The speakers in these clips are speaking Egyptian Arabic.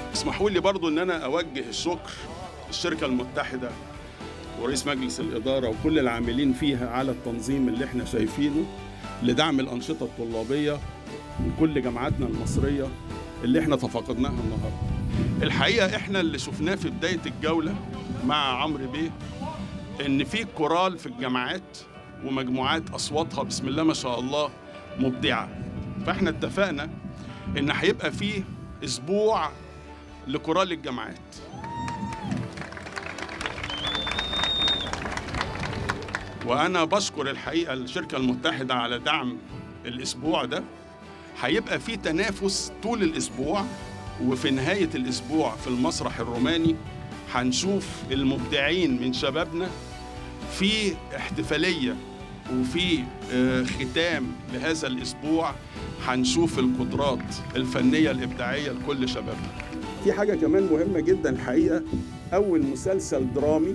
اسمحوا لي برضو ان انا اوجه الشكر الشركه المتحده ورئيس مجلس الاداره وكل العاملين فيها على التنظيم اللي احنا شايفينه لدعم الانشطه الطلابيه من كل جامعاتنا المصريه اللي احنا تفقدناها النهارده. الحقيقه احنا اللي شفناه في بدايه الجوله مع عمرو بيه ان في كورال في الجامعات ومجموعات اصواتها بسم الله ما شاء الله مبدعه. فاحنا اتفقنا ان هيبقى فيه اسبوع لكورال الجامعات. وانا بشكر الحقيقه الشركه المتحده على دعم الاسبوع ده هيبقى في تنافس طول الاسبوع وفي نهايه الاسبوع في المسرح الروماني هنشوف المبدعين من شبابنا في احتفاليه وفي آه، ختام لهذا الاسبوع هنشوف القدرات الفنيه الابداعيه لكل شبابنا في حاجه كمان مهمه جدا الحقيقه اول مسلسل درامي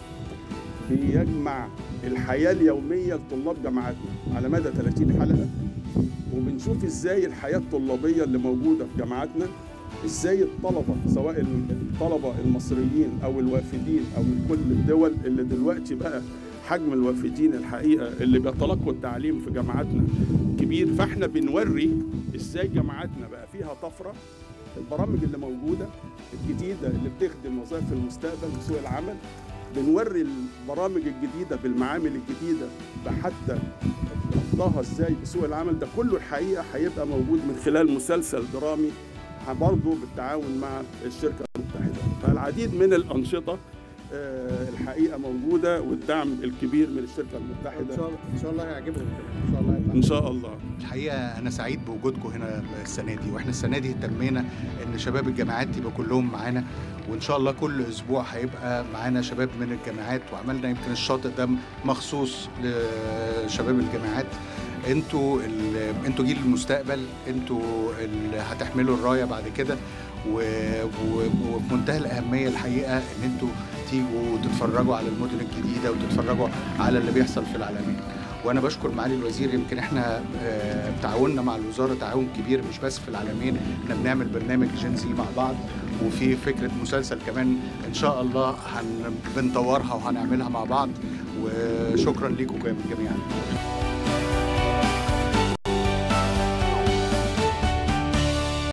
بيجمع الحياه اليوميه لطلاب جامعاتنا على مدى 30 حلقه وبنشوف ازاي الحياه الطلابيه اللي موجوده في جامعاتنا ازاي الطلبه سواء الطلبه المصريين او الوافدين او من كل الدول اللي دلوقتي بقى حجم الوافدين الحقيقه اللي بيتلقوا التعليم في جامعاتنا كبير فاحنا بنوري ازاي جامعاتنا بقى فيها طفره البرامج اللي موجوده الجديده اللي بتخدم وظائف المستقبل وسوق العمل بنوري البرامج الجديده بالمعامل الجديده بحتى ربطها ازاي بسوق العمل ده كله الحقيقه هيبقى موجود من خلال مسلسل درامي برضه بالتعاون مع الشركه المتحده فالعديد من الانشطه آه، الحقيقه موجوده والدعم الكبير من الشركه ان المتحده شاء الله ان شاء الله هيعجبهم ان شاء الله هيطلع. ان شاء الله الحقيقه انا سعيد بوجودكم هنا السنه دي واحنا السنه دي اهتمينا ان شباب الجامعات يبقى كلهم معانا وان شاء الله كل اسبوع هيبقى معانا شباب من الجامعات وعملنا يمكن الشاطئ ده مخصوص لشباب الجامعات انتوا ال- انتوا جيل المستقبل انتوا اللي هتحملوا الرايه بعد كده و- و- وفي منتهى الاهميه الحقيقه ان انتوا تيجوا تتفرجوا على المدن الجديده وتتفرجوا على اللي بيحصل في العالمين وانا بشكر معالي الوزير يمكن احنا آه، تعاوننا مع الوزاره تعاون كبير مش بس في العالمين احنا بنعمل برنامج جنسي مع بعض وفي فكره مسلسل كمان ان شاء الله هن بنطورها وهنعملها مع بعض وشكرا ليكم جميعا